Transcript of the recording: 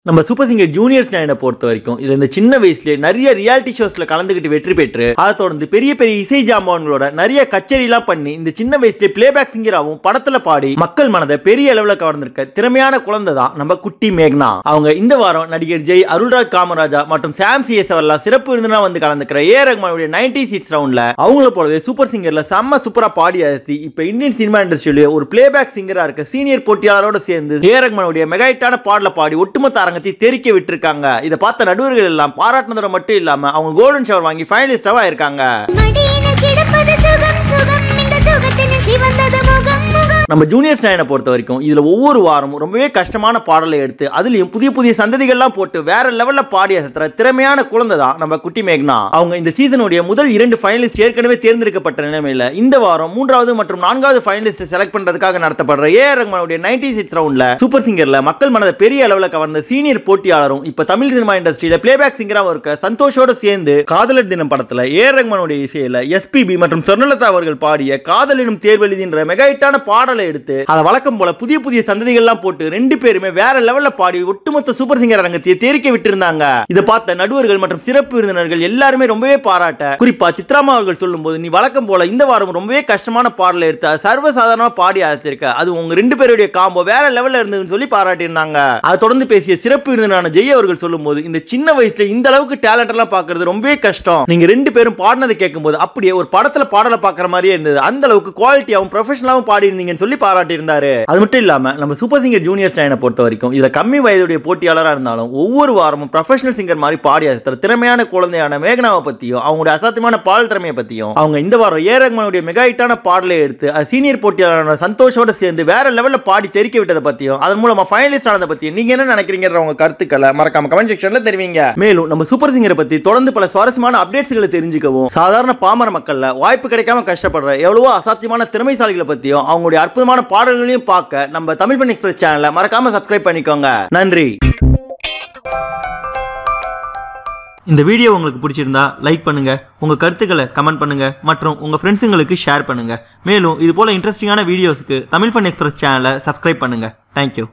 நம்ம super singer juniors நைனை பொறுத்த வரைக்கும் இதுல இந்த சின்ன வயசுல நிறைய ரியாலிட்டி ஷோஸ்ல கலந்துக்கிட்டு வெற்றி பெற்று அதை தொடர்ந்து பெரிய பெரிய இசை ஜாமான்களோட நிறைய கச்சேரிலாம் பண்ணி இந்த சின்ன வயசுல பிளேபேக் சிங்கராகவும் படத்துல பாடி மக்கள் மனதை பெரிய அளவுல கவர்ந்திருக்க திறமையான குழந்தை தான் நம்ம குட்டி மேக்னா அவங்க இந்த வாரம் நடிகர் ஜெய் அருள்ராஜ் காமராஜா மற்றும் சாம் சிஎஸ் அவர்லாம் சிறப்பு விருந்தினா வந்து கலந்துக்கிற ஏ ரகுமானுடைய நைன்டி சீட்ஸ் ரவுண்ட்ல அவங்கள போலவே சூப்பர் சிங்கர்ல செம்ம சூப்பரா பாடி அசத்தி இப்ப இந்தியன் சினிமா இண்டஸ்ட்ரியிலேயே ஒரு பிளேபேக் சிங்கரா இருக்க சீனியர் போட்டியாளரோட சேர்ந்து ஏ ரகுமானுடைய மெகாயிட்டான பாடல பாடி ஒட்டுமொத்த அரங்கத்தை தெரிக்க விட்டுருக்காங்க இதை பார்த்த நடுவர்கள் எல்லாம் பாராட்டினதோட மட்டும் இல்லாம அவங்க கோல்டன் ஷவர் வாங்கி ஃபைனலிஸ்டாவா இருக்காங்க மடியினில் கிடப்பது சுகம் சுகம் இந்த சுகத்தினில் சிவந்தது முகம் முகம் நம்ம ஜூனியர் ஸ்டாயினை பொறுத்த வரைக்கும் இதுல ஒவ்வொரு வாரமும் ரொம்பவே கஷ்டமான பாடலை எடுத்து அதுலயும் புதிய புதிய சந்ததிகள்லாம் போட்டு வேற லெவல்ல பாடி அசத்துற திறமையான குழந்தை தான் நம்ம குட்டி மேக்னா அவங்க இந்த சீசனுடைய முதல் இரண்டு ஃபைனலிஸ்ட் ஏற்கனவே தேர்ந்தெடுக்கப்பட்ட நிலைமையில இந்த வாரம் மூன்றாவது மற்றும் நான்காவது ஃபைனலிஸ்ட் செலக்ட் பண்றதுக்காக நடத்தப்படுற ஏ ஆர் ரஹ்மானுடைய நைன்டி சிக்ஸ் ரவுண்ட்ல சூப்பர் சிங்கர்ல மக்கள் மனதை பெரிய அளவுல கவர்ந்த சீனியர் போட்டியாளரும் இப்ப தமிழ் சினிமா இண்டஸ்ட்ரியில பிளேபேக் சிங்கராகவும் இருக்க சந்தோஷோட சேர்ந்து காதலர் தினம் படத்துல ஏ ஆர் ரஹ்மானுடைய இசையில எஸ்பிபி மற்றும் சொர்ணலதா அவர்கள் பாடிய காதல் எனும் தேர்வெழுதின்ற மெகாயிட்டான பாடலை எடுத்து அதை வழக்கம் போல புதிய புதிய சந்ததிகள்லாம் போட்டு ரெண்டு பேருமே வேற லெவல்ல பாடி ஒட்டுமொத்த சூப்பர் சிங்கர் அரங்கத்தையே தேரிக்க விட்டிருந்தாங்க இதை பார்த்த நடுவர்கள் மற்றும் சிறப்பு விருந்தினர்கள் எல்லாருமே ரொம்பவே பாராட்ட குறிப்பா சித்ராமா அவர்கள் சொல்லும்போது நீ வழக்கம் போல இந்த வாரம் ரொம்பவே கஷ்டமான பாடலை எடுத்து அதை சர்வசாதாரணமா பாடி அழைச்சிருக்க அது உங்க ரெண்டு பேருடைய காம்போ வேற லெவல்ல இருந்ததுன்னு சொல்லி பாராட்டியிருந்தாங்க அதை தொடர்ந்து பேசிய சிறப்பு விருந்தினான ஜெய் அவர்கள் சொல்லும்போது இந்த சின்ன வயசுல இந்த அளவுக்கு டேலண்ட் எல்லாம் பாக்குறது ரொம்பவே கஷ்டம் நீங்க ரெண்டு பேரும் பாடினதை கேட்கும்போது அப்படியே ஒரு படத்துல பாடலை பாக்குற மாதிரியே இருந்தது அந்த அளவுக்கு குவாலிட்டியாவும் ப்ரொஃபஷனலாவும் பாடி இருந்தீங்கன்னு சொல்லி பாராட்டியிருந்தாரு அது மட்டும் இல்லாம நம்ம சூப்பர் சிங்கர் ஜூனியர் ஸ்டைனை பொறுத்த வரைக்கும் இதுல கம்மி வயதுடைய போட்டியாளராக இருந்தாலும் ஒவ்வொரு வாரமும் ப்ரொஃபஷனல் சிங்கர் மாதிரி பாடி அசத்துற திறமையான குழந்தையான மேகனாவை பத்தியும் அவங்களுடைய அசாத்தியமான பாடல் திறமையை பத்தியும் அவங்க இந்த வாரம் ஏ ரஹ்மானுடைய மெகா ஹிட்டான பாடலை எடுத்து அது சீனியர் போட்டியாளரான சந்தோஷோட சேர்ந்து வேற லெவல்ல பாடி தெரிக்க விட்டதை பத்தியும் அதன் மூலமா ஃபைனலிஸ்ட் ஆனதை பத்தியும் நீங்க என்ன நினைக்கிறீங்கன்ற உங்க கருத்துக்களை மறக்காம கமெண்ட் செக்ஷன்ல தெரிவிங்க மேலும் நம்ம சூப்பர் சிங்கரை பத்தி தொடர்ந்து பல சுவாரஸ்யமான அப்டேட்ஸ்களை தெரிஞ்சுக்கவும் சாதாரண பாமர மக்கள்ல வாய்ப்பு கிடைக்காம கஷ்டப்படுற எவ்வளவோ அசாத்தியமான திறமைசாலிகளை பத்தியும் அவங்களுடைய அற்புதமான பாடல்களையும் பார்க்க நம்ம தமிழ் ஃபன் எக்ஸ்பிரஸ் சேனலை மறக்காம சப்ஸ்கிரைப் பண்ணிக்கோங்க நன்றி இந்த வீடியோ உங்களுக்கு பிடிச்சிருந்தா லைக் பண்ணுங்க உங்க கருத்துக்களை கமெண்ட் பண்ணுங்க மற்றும் உங்க ஃப்ரெண்ட்ஸுங்களுக்கு ஷேர் பண்ணுங்க மேலும் இது போல இன்ட்ரெஸ்டிங்கான வீடியோஸ்க்கு தமிழ் ஃபன் எக்ஸ்பிரஸ் சேனலை சப்ஸ்கிரைப் பண்ணுங்க தேங்க்யூ